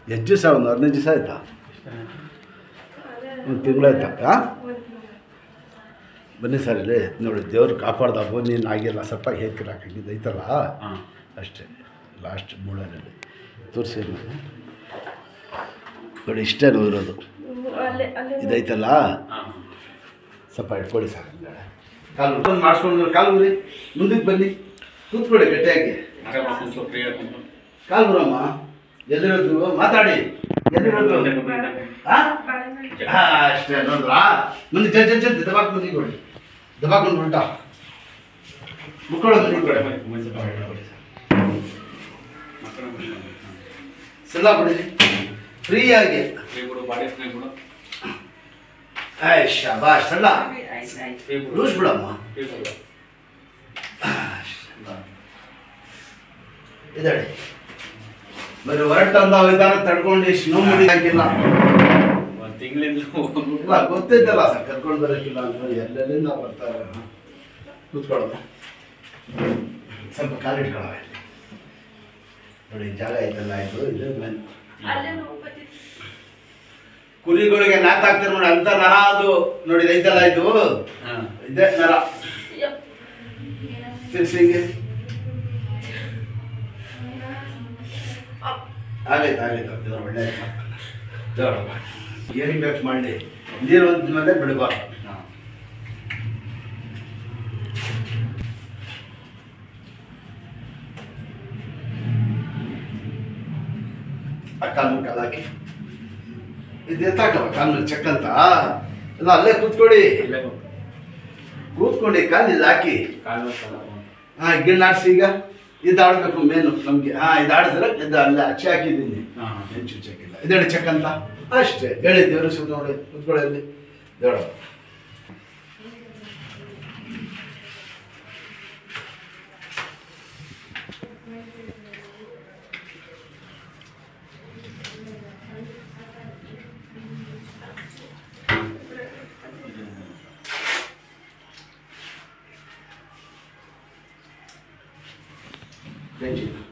ಎಷ್ಟು ದಿವಸ ಒಂದು ಹದಿನೈದು ದಿವಸ ಆಯ್ತಾ ಒಂದು ತಿಂಗಳಾಯ್ತಾ ಹಾಂ ಬನ್ನಿ ಸರ್ ಇಲ್ಲಿ ನೋಡಿ ದೇವ್ರು ಕಾಪಾಡ್ದ ಬನ್ನಿ ಆಗಿಲ್ಲ ಸ್ವಲ್ಪ ಹೇಕಿರ ಹಾಕಿದ್ದು ಐತಲ್ಲ ಹಾಂ ಅಷ್ಟೇ ಲಾಸ್ಟ್ ಮೂಳನಲ್ಲಿ ತೋರಿಸಿ ನೋಡಿ ಇಷ್ಟೇ ನೋವಿರೋದು ಅಲ್ಲೇ ಅಲ್ಲೇ ಇದೈತಲ್ಲ ಹಾಂ ಸ್ವಲ್ಪ ಇಟ್ಕೊಳ್ಳಿ ಸರ್ ಹಿಂದ್ಗಡೆ ಕಾಲು ಬಂದು ಮಾಡಿಸ್ಕೊಂಡು ಕಾಲು ಉರಿ ಮುಂದಕ್ಕೆ ಬನ್ನಿ ಕೂತ್ಕೊಳ್ಳಿ ಗಟ್ಟಿಯಾಗಿ ನಾಳೆ ಬರ್ತೀನಿ ಸ್ವಲ್ಪ ಫ್ರೀ ಆಗ್ತೀನಿ ಕಾಲು ಬರಮ್ಮ ಎಲ್ಲಿರೋದು ಮಾತಾಡಿ ಎಲ್ಲಿರೋದು ಹಾಂ ಬಾಳೆಹಣ್ಣು. ಹಾ, ಅಷ್ಟೇ ನೋಡ್ರಾ ಮುಂದೆ ಜಡ್ ಜಡ್ ಜಡ್ ದಬಾಕ್ ಮುಂದೆ ಕೊಡಿ ದಬಾಕೊಂಡು ಉಲ್ಟಾ ಮುಕ್ಕೊಳ್ಳೋ ಮುಂದೆ ಕೊಡಿ ಸೆಲ್ಲ ಕೊಡಿ ಫ್ರೀಯಾಗಿ ಫ್ರೀ ಕೊಡು ಬಾಡಿ ಫ್ರೀ ಕೊಡು ಆಯ್ ಶಾಬಾಷ್ ಸಣ್ಣ ಆಯ್ತು, ಆಯ್ತು. ಫ್ರೀ ಕೊಡು ಲೂಸ್ ಬಿಡಮ್ಮ ಫ್ರೀ ಕೊಡು ಇದಾಳೆ ಬರೀ ಹೊರಟ ಅಂದ ವಿಧಾನ ತಡ್ಕೊಂಡು ಇಷ್ಟು ನೋವು ಮುಡಿ ಹಾಕಿಲ್ಲ ಒಂದು ತಿಂಗಳಿಂದ ಇಲ್ಲ ಗೊತ್ತಿದ್ದಲ್ಲ ಸರ್ ಕರ್ಕೊಂಡು ಬರೋಕ್ಕಿಲ್ಲ ಅಂದ್ರೆ ಎಲ್ಲೆಲ್ಲಿಂದ ಬರ್ತಾರೆ ಕೂತ್ಕೊಳ್ಳೋದು ಸ್ವಲ್ಪ ಕಾಲಿಟ್ಕೊಳ್ಳೋ ಇಲ್ಲಿ. ನೋಡಿ ಜಾಗ ಇದೆಲ್ಲ ಆಯಿತು ಇದು ಮೇನ್ ಅಲ್ಲೇ ನೋವು ಬರ್ತಿತ್ತು. ಕುರಿಗಳಿಗೆ ನಾತ್ ಹಾಕ್ತಾರೆ ನೋಡಿ ಅಂತ ನರ ಅದು ನೋಡಿ ಇದೈತಲ್ಲ ಇದು ಹಾಂ ಇದೆ ನರ ಯಪ್. ತಿರ್ಸಿ ಹಿಂಗೆ ಆಗೈತೆ ಆಗೈತೆ ದೇವ್ರು ಒಳ್ಳೆ ದೇವ್ರ ಏನಿಗೆ ಬೇಕು ಮಾಡಿ ನೀರು ಒಂದ ಮೇಲೆ ಬಿಡಬಾರ್ದು ಹಾಂ ಆ ಕಾಲು ಮೇಲೆ ಕಾಲು ಹಾಕಿ ಇದು ಎತ್ತಾಕಲ್ಲ ಕಾಲು ಮೇಲೆ ಚೆಕ್ ಅಂತ ಇಲ್ಲ ಅಲ್ಲೇ ಕೂತ್ಕೊಳ್ಳಿ ಇಲ್ಲೇ ಹೋಗು. ಕೂತ್ಕೊಂಡು ಕಾಲು ಇಲ್ಲಿ ಹಾಕಿ ಕಾಲು ಬರ್ತಲ್ಲ ಹಾಂ ಗಿಣ್ಣಾಡ್ಸಿ ಈಗ ಇದು ಆಡ್ಬೇಕು ಮೇನು ನಮಗೆ ಹಾಂ ಇದು ಆಡಿದ್ರೆ ಇದು ಅಲ್ಲೇ ಅಚ್ಚಿ ಹಾಕಿದ್ದೀನಿ ಹಾಂ ಹೆಚ್ಚು ಚೆಕ್ ಇಲ್ಲ ಇದೇಳಿ ಚೆಕ್ ಅಂತ ಅಷ್ಟೇ ಹೇಳಿ ದೇವ್ರ ಸುತ್ತ ನೋಡಿ ಕೂತ್ಕೊಳ್ಳಿ ಅಲ್ಲಿ ದೇವ್ರ ಟೆನ್ಷನ್